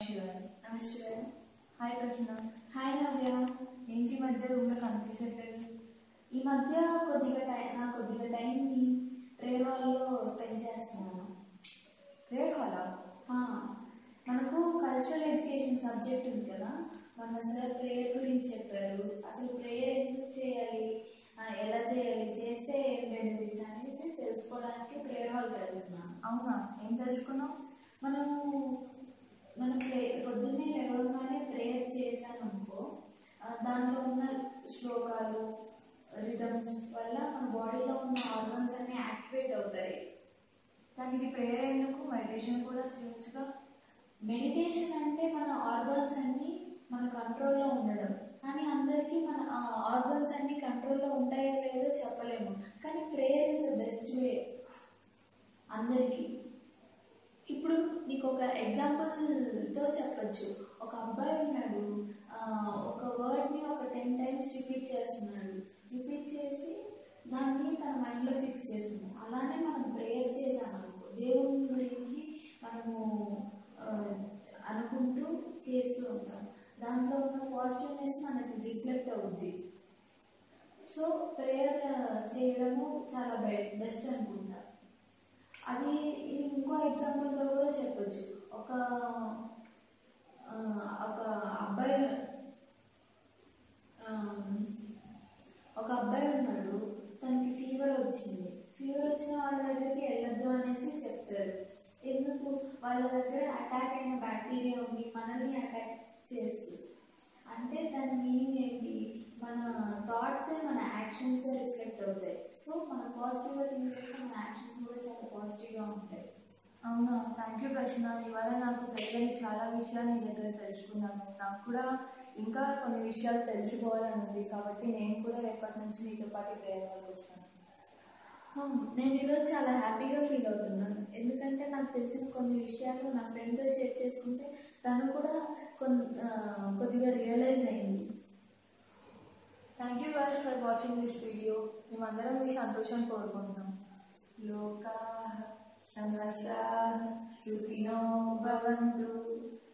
శివన్ నమస్తే hi Prasanna hi నవ్య ఏంటి ఈ మధ్య రూమ్లో కనిపించట్లేదు ఈ మధ్య కొద్దిగా టైం నా కొద్దిగా టైంని ప్రేయర్ హాల్లో స్పెండ్ చేస్తున్నాను ప్రేయర్ హాలా ఆ, మనకు కల్చరల్ ఎడ్యుకేషన్ సబ్జెక్ట్ ఉంది కదా మన సార్ ప్రేయర్ గురించి చెప్పారు అసలు ప్రేయర్ ఎందుకు చేయాలి ఆ, ఎలా చేయాలి చేస్తే ఏం బెనిఫిట్స్ అనేసి తెలుసుకోవడానికి ప్రేయర్ హాల్కి వెళ్తున్నాను అవునా ఏం తెలుసుకున్నావు మనము మనం ప్రే పొద్దున్నే లేవగానే ప్రేయర్ చేసామనుకో ఆ, దాంట్లో ఉన్న శ్లోకాలు రిథమ్స్ వల్ల మన బాడీలో ఉన్న ఆర్గన్స్ అన్ని యాక్టివేట్ అవుతాయి దానికి ప్రేయర్ ఎందుకు మెడిటేషన్ కూడా చేయొచ్చుగా మెడిటేషన్ అంటే మన ఆర్గన్స్ అన్ని మన కంట్రోల్లో ఉండడం కానీ అందరికీ మన ఆర్గన్స్ అన్ని కంట్రోల్లో ఉంటాయో లేదో చెప్పలేము కానీ prayer is the best way అందరికీ ఇప్పుడు నీకు ఒక ఎగ్జాంపుల్తో చెప్పొచ్చు ఒక అబ్బాయి ఉన్నాడు ఆ, ఒక వర్డ్ని ఒక టెన్ టైమ్స్ రిపీట్ చేస్తున్నాడు రిపీట్ చేసి దాన్ని తన మైండ్లో ఫిక్స్ చేస్తున్నాడు అలానే మనం ప్రేయర్ చేసామనుకో దేవుని గురించి మనము ఆ, అనుకుంటూ చేస్తూ ఉంటాం దాంట్లో ఉన్న పాజిటివ్నెస్ మనకి రిఫ్లెక్ట్ అవుద్ది సో ప్రేయర్ చేయడము చాలా బెస్ట్ అనుకుంటా అది ఇది ఇంకో ఎగ్జాంపుల్గా కూడా చెప్పొచ్చు ఒక ఆ, ఒక అబ్బాయి ఆ, ఒక అబ్బాయి ఉన్నాడు తనకి ఫీవర్ వచ్చింది ఫీవర్ వచ్చిన వాళ్ళ దగ్గరికి వెళ్ళొద్దు అనేసి చెప్తారు ఎందుకు వాళ్ళ దగ్గర అటాక్ అయిన బ్యాక్టీరియా ఉంది మనల్ని అటాక్ చేస్తుంది అంటే దాని మీనింగ్ ఏంటి మన థాట్సే మన యాక్షన్స్గా రిఫ్లెక్ట్ అవుతాయి సో మన పాజిటివ్గా థింక్ చేస్తే మన యాక్షన్స్ కూడా చాలా పాజిటివ్గా ఉంటాయి అవునా థ్యాంక్ యూ ప్రసన్న ఇవాళ నాకు తెలియని చాలా విషయాలు నీ దగ్గర తెలుసుకున్నాను నాకు కూడా ఇంకా కొన్ని విషయాలు తెలుసుకోవాలని ఉంది కాబట్టి నేను కూడా రేపటి నుంచి నీతో పాటు ప్రేయర్ హాల్కి వస్తాను హా, నేను ఈరోజు చాలా హ్యాపీగా ఫీల్ అవుతున్నాను ఎందుకంటే నాకు తెలిసిన కొన్ని విషయాలు నా ఫ్రెండ్తో షేర్ చేసుకుంటే తను కూడా కొన్ని ఆ, కొద్దిగా రియలైజ్ అయింది thank you girls for watching this video మేమందరం మీ సంతోషం కోరుకుంటున్నాం లోకా సమస్త సుఖినో భవంతు